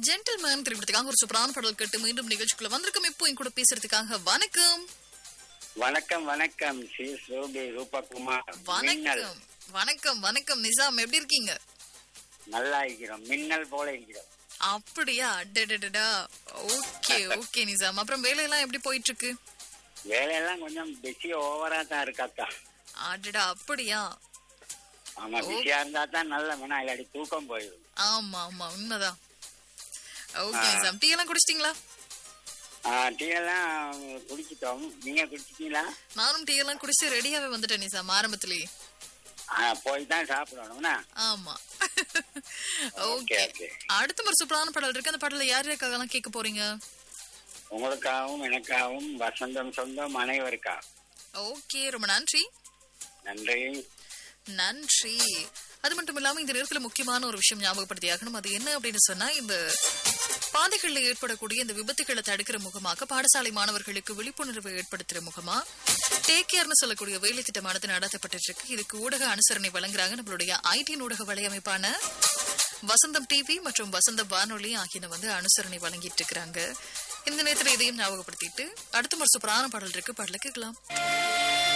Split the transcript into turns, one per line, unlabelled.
gentleman திரைப்படத்துக்காக ஒரு சூப்பரான பாடல் கேட்டு மீண்டும் நிகழ்ச்சிக்குள்ள வந்திருக்கோம் இப்போ என் கூட பேசுறதுக்காக வணக்கம்
வணக்கம் வணக்கம் ஸ்ரீ சோபி ரூபகுமார் மின்னல்
வணக்கம் வணக்கம் வணக்கம் நிசாம் எப்படி இருக்கீங்க
நல்லா இருக்கிறோம் மின்னல் போல இருக்கிறோம்
அப்படியா அடடடடா ஓகே ஓகே நிசாம் அப்புறம் வேலையெல்லாம் எப்படி போயிட்டு இருக்கு
வேலையெல்லாம் கொஞ்சம் பிஸி ஓவரா தான் இருக்காத்தா
அடடா அப்படியா
ஆமா பிஸியா இருந்தா தான் நல்ல மனா இல்லாடி தூக்கம் போயிடும்
ஆமா ஆமா உண்மைதான் ஓகே நிசாம் டீ எல்லாம் குடிச்சிட்டீங்களா
டீ எல்லாம் குடிச்சிட்டோம் நீங்க குடிச்சிட்டீங்களா
நானும் டீ எல்லாம் குடிச்சு ரெடியாவே வந்துட்டேன் நிசாம் ஆரம்பத்திலேயே
ஆ, போய் தான் சாப்பிடணும்னா
ஆமா
ஓகே
ஓகே
ஓகே
அடுத்த ஒரு சூப்பரான பாடல் இருக்கு அந்த பாடல யார் யாருக்காக எல்லாம் கேட்க போறீங்க
உங்களுக்காகவும் எனக்காகவும் வசந்தம் சொந்தம் அனைவருக்கா
ஓகே ரொம்ப நன்றி
நன்றி
நன்றி அது மட்டும் இல்லாம இந்த நேரத்துல முக்கியமான ஒரு விஷயம் ஞாபகப்படுத்தி ஆகணும் அது என்ன அப்படின்னு சொன்னா இந்த பாதைகள்ல ஏற்படக்கூடிய இந்த விபத்துகளை தடுக்கிற முகமாக பாடசாலை மாணவர்களுக்கு விழிப்புணர்வு ஏற்படுத்துற முகமா டேக் கேர்னு சொல்லக்கூடிய வேலை திட்டமானது நடத்தப்பட்டு இருக்கு இதுக்கு ஊடக அனுசரணை வழங்குறாங்க நம்மளுடைய ஐடி ஊடக வலையமைப்பான வசந்தம் டிவி மற்றும் வசந்தம் வானொலி ஆகியன வந்து அனுசரணை வழங்கிட்டு இருக்கிறாங்க இந்த நேரத்துல இதையும் ஞாபகப்படுத்திட்டு அடுத்த ஒரு சூப்பரான பாடல் இருக்கு பாடல கேட்கலாம்